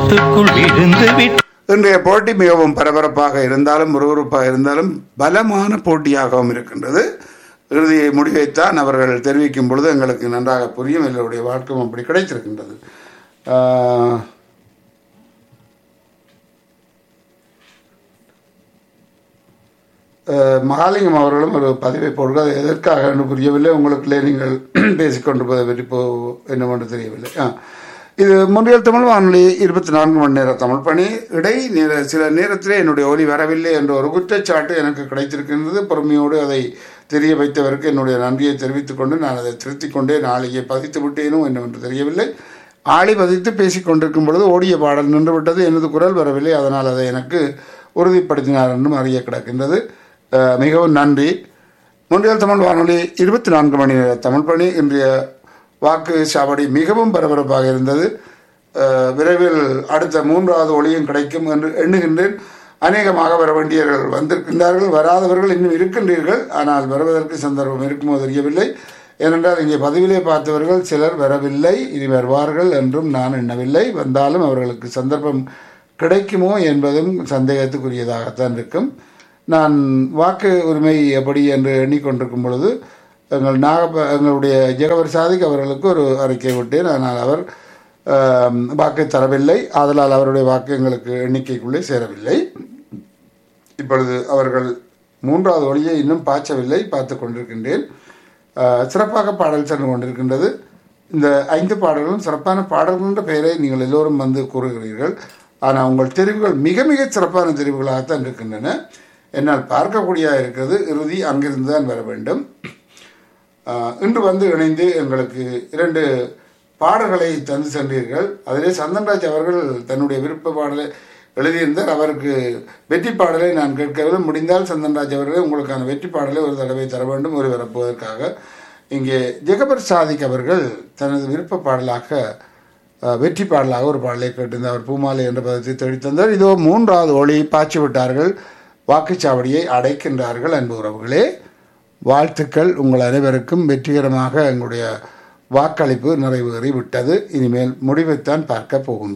ஆத்துக்குள் விழுந்து விட்டு இன்றைய போட்டி மிகவும் பரபரப்பாக இருந்தாலும் விறுவிறுப்பாக இருந்தாலும் பலமான போட்டியாகவும் இருக்கின்றது இறுதி முடிவைத்தான் அவர்கள் தெரிவிக்கும் பொழுது எங்களுக்கு நன்றாக புரியும் எங்களுடைய வாழ்க்கையும் அப்படி கிடைத்திருக்கின்றது ஆஹ், அஹ், மகாலிங்கம் அவர்களும் ஒரு பதிவை போடுக அது எதற்காக என்று புரியவில்லை உங்களுக்குள்ளே நீங்கள் பேசிக்கொண்டிருப்பதை பற்றி இப்போ என்னவென்று தெரியவில்லை ஆ. இது முன்றியல் தமிழ் வானொலி இருபத்தி நான்கு மணி நேர தமிழ் பணி இடை நேர சில நேரத்திலே என்னுடைய ஒலி வரவில்லை என்ற ஒரு குற்றச்சாட்டு எனக்கு கிடைத்திருக்கின்றது பொறுமையோடு அதை தெரிய வைத்தவருக்கு என்னுடைய நன்றியை தெரிவித்துக் கொண்டு நான் அதை திருத்திக் கொண்டே நாளையே பதித்து விட்டேனோ என்னவென்று தெரியவில்லை ஆளி பதித்து பேசிக் கொண்டிருக்கும் பொழுது ஓடிய பாடல் நின்றுவிட்டது எனது குரல் வரவில்லை அதனால் அதை எனக்கு உறுதிப்படுத்தினார் என்றும் அறிய கிடக்கின்றது அஹ், மிகவும் நன்றி முன்றியல் தமிழ் வானொலி இருபத்தி நான்கு மணி நேர தமிழ் பணி இன்றைய வாக்கு சாவடி மிகவும் பரபரப்பாக இருந்தது அஹ், விரைவில் அடுத்த மூன்றாவது ஒளியும் கிடைக்கும் என்று எண்ணுகின்றேன் அநேகமாக வர வேண்டியவர்கள் வந்திருக்கின்றார்கள் வராதவர்கள் இன்னும் இருக்கின்றீர்கள் ஆனால் வருவதற்கு சந்தர்ப்பம் இருக்குமோ தெரியவில்லை ஏனென்றால் இங்கே பதிவிலே பார்த்தவர்கள் சிலர் வரவில்லை இனி வருவார்கள் என்றும் நான் எண்ணவில்லை வந்தாலும் அவர்களுக்கு சந்தர்ப்பம் கிடைக்குமோ என்பதும் சந்தேகத்துக்குரியதாகத்தான் இருக்கும் நான் வாக்கு உரிமை எப்படி என்று எண்ணிக்கொண்டிருக்கும் பொழுது எங்கள் நாக எங்களுடைய ஜெகவர் சாதிக் அவர்களுக்கு ஒரு அறிக்கை விட்டேன் ஆனால் அவர் ஆம், வாக்கு தரவில்லை ஆதலால் அவருடைய வாக்கு எங்களுக்கு எண்ணிக்கைக்குள்ளே சேரவில்லை இப்பொழுது அவர்கள் மூன்றாவது ஒளியை இன்னும் பாய்ச்சவில்லை பார்த்து கொண்டிருக்கின்றேன் ஆஹ், சிறப்பாக பாடல் சென்று கொண்டிருக்கின்றது இந்த ஐந்து பாடல்களும் சிறப்பான பாடல்கள் என்ற பெயரை நீங்கள் எல்லோரும் வந்து கூறுகிறீர்கள் ஆனால் உங்கள் தெரிவுகள் மிக மிக சிறப்பான தெரிவுகளாகத்தான் இருக்கின்றன என்னால் பார்க்கக்கூடியதாக இருக்கிறது இறுதி அங்கிருந்து தான் வர வேண்டும் ஆஹ், இன்று வந்து இணைந்து எங்களுக்கு இரண்டு பாடல்களை தந்து சென்றீர்கள் அதிலே சந்தன்ராஜ் அவர்கள் தன்னுடைய விருப்ப பாடலை எழுதியிருந்தார் அவருக்கு வெற்றி பாடலை நான் கேட்கவில்லை முடிந்தால் சந்தன்ராஜ் அவர்களே உங்களுக்கான வெற்றி பாடலை ஒரு தடவை தர வேண்டும் ஒரு வரப்போவதற்காக இங்கே ஜெகபர் சாதிக் அவர்கள் தனது விருப்ப பாடலாக அஹ், வெற்றி பாடலாக ஒரு பாடலை கேட்டிருந்தார் அவர் பூமாலை என்ற பதத்தை தேடித் தந்தார் இதோ மூன்றாவது ஒளி பாய்ச்சி விட்டார்கள் வாக்குச்சாவடியை அடைக்கின்றார்கள் அன்பு உறவுகளே வாழ்த்துக்கள் உங்கள் அனைவருக்கும் வெற்றிகரமாக எங்களுடைய வாக்களிப்பு நிறைவேறி விட்டது இனிமேல் முடிவைத்தான் பார்க்க போகின்றோம்